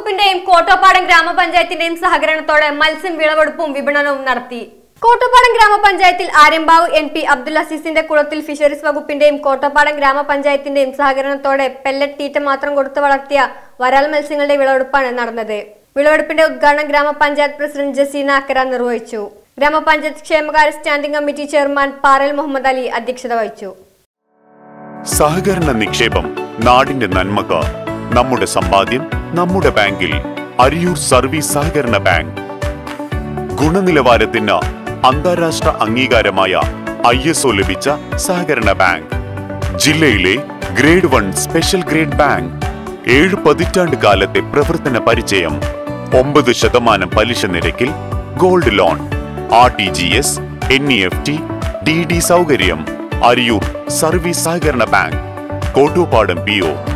വകുപ്പിന്റെയും കോട്ടോപ്പാടം ഗ്രാമപഞ്ചായത്തിന്റെയും സഹകരണത്തോടെ മത്സ്യം വിളവെടുപ്പും വിപണനവും നടത്തി കോട്ടപ്പാടം ഗ്രാമപഞ്ചായത്തിൽ ആര്യമ്പാവ് എൻ പി അബ്ദുൽ അസീസിന്റെ കുളത്തിൽ ഫിഷറീസ് വകുപ്പിന്റെയും കോട്ടപ്പാടം ഗ്രാമപഞ്ചായത്തിന്റെയും സഹകരണത്തോടെ പെല്ലറ്റ് തീറ്റ മാത്രം കൊടുത്തു വളർത്തിയ വരാൽ മത്സ്യങ്ങളുടെ വിളവെടുപ്പാണ് നടന്നത് വിളവെടുപ്പിന്റെ ഉദ്ഘാടനം ഗ്രാമപഞ്ചായത്ത് പ്രസിഡന്റ് ജസീന അക്കര നിർവഹിച്ചു ഗ്രാമപഞ്ചായത്ത് ക്ഷേമകാര്യ standing committee chairman Paral Muhammad Ali അധ്യക്ഷത വഹിച്ചു സഹകരണ നിക്ഷേപം നാടിന്റെ നന്മക്ക് നമ്മുടെ സമ്പാദ്യം നമ്മുടെ ബാങ്കിൽ അരിയൂർ സർവീസ് സഹകരണ ബാങ്ക് ഗുണനിലവാരത്തിന് അന്താരാഷ്ട്ര അംഗീകാരമായ ഐ എസ് ഒ ലഭിച്ച സഹകരണ ബാങ്ക് ജില്ലയിലെ grade one special grade bank ഏഴ് പതിറ്റാണ്ട് കാലത്തെ പ്രവർത്തന പരിചയം ഒമ്പത് ശതമാനം പലിശ നിരക്കിൽ gold loan R T G S N E F T D D സൗകര്യം അരിയൂർ സർവീസ് സഹകരണ ബാങ്ക് കോട്ടൂപ്പാടം പി ഒ